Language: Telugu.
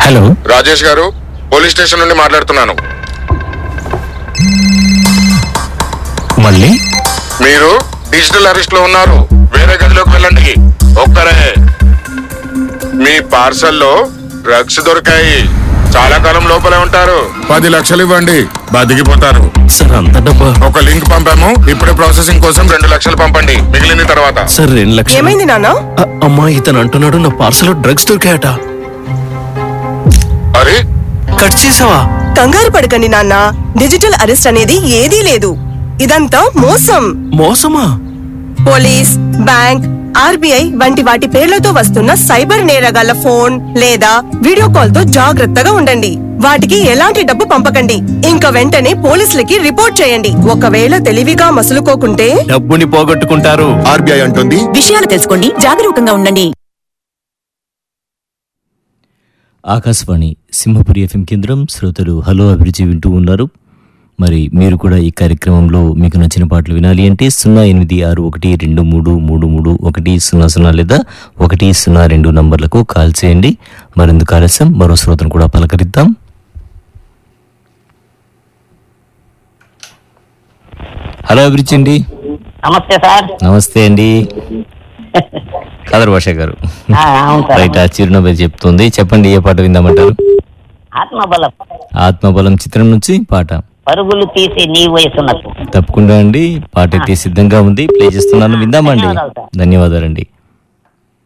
హలో రాజేష్ గారు పోలీస్ స్టేషన్ నుండి మాట్లాడుతున్నాను మళ్ళీ మీరు డిజిటల్ అరెస్ట్ లో ఉన్నారు వేరే గదిలోకి వెళ్ళండి ఒక్కరే మీ పార్సల్లో డ్రగ్స్ దొరికాయి చాలా కాలం లోపలే ఉంటారు పది లక్షలు ఇవ్వండి బతికిపోతారు సార్ అంత డబ్బా ఒక లింక్ పంపాము ఇప్పుడే ప్రాసెసింగ్ కోసం రెండు లక్షలు పంపండి మిగిలింది తర్వాత సార్ రెండు లక్షలు ఏమైంది నాన్న అ- అమ్మా ఇతను అంటున్నాడు నా పార్సల్ డ్రగ్స్ దొరికాయట అరే కట్ చేసావా కంగారు పడకండి నాన్న డిజిటల్ అరెస్ట్ అనేది ఏదీ లేదు ఇదంతా మోసం మోసమా పోలీస్ బ్యాంక్ ఆర్బీఐ వంటి వాటి పేర్లతో వస్తున్న సైబర్ నేరగాళ్ల ఫోన్ లేదా వీడియో కాల్ తో జాగ్రత్తగా ఉండండి వాటికి ఎలాంటి డబ్బు పంపకండి ఇంకా వెంటనే పోలీసులకి రిపోర్ట్ చేయండి ఒకవేళ తెలివిగా మసులుకోకుంటే డబ్బుని పోగొట్టుకుంటారు ఆర్బీఐ అంటుంది విషయాలు తెలుసుకోండి జాగరూకంగా ఉండండి ఆకాశవాణి సింహపురి ఎఫ్ఎం కేంద్రం శ్రోతలు హలో అభిరుచి వింటూ ఉన్నారు మరి మీరు కూడా ఈ కార్యక్రమంలో మీకు నచ్చిన పాటలు వినాలి అంటే సున్నా ఎనిమిది ఆరు ఒకటి రెండు మూడు మూడు మూడు ఒకటి సున్నా సున్నా లేదా ఒకటి సున్నా రెండు నంబర్లకు కాల్ చేయండి మరెందుకు ఆలస్యం మరో శ్రోతను కూడా పలకరిద్దాం హలో అభిరుచి అండి నమస్తే సార్ నమస్తే అండి కాదర్ భాష గారు ఆ, అవును సార్ రైట్ ఆ చిరునవ్వు చెప్తుంది చెప్పండి ఏ పాట విందామంటారు ఆత్మబలం ఆత్మబలం చిత్రం నుంచి పాట పరుగులు తీసి నీ వయసునకు తప్పకుండా అండి పాట అయితే సిద్ధంగా ఉంది ప్లే చేస్తున్నాను విందామండి ధన్యవాదాలు సార్. ధన్యవాదాలండి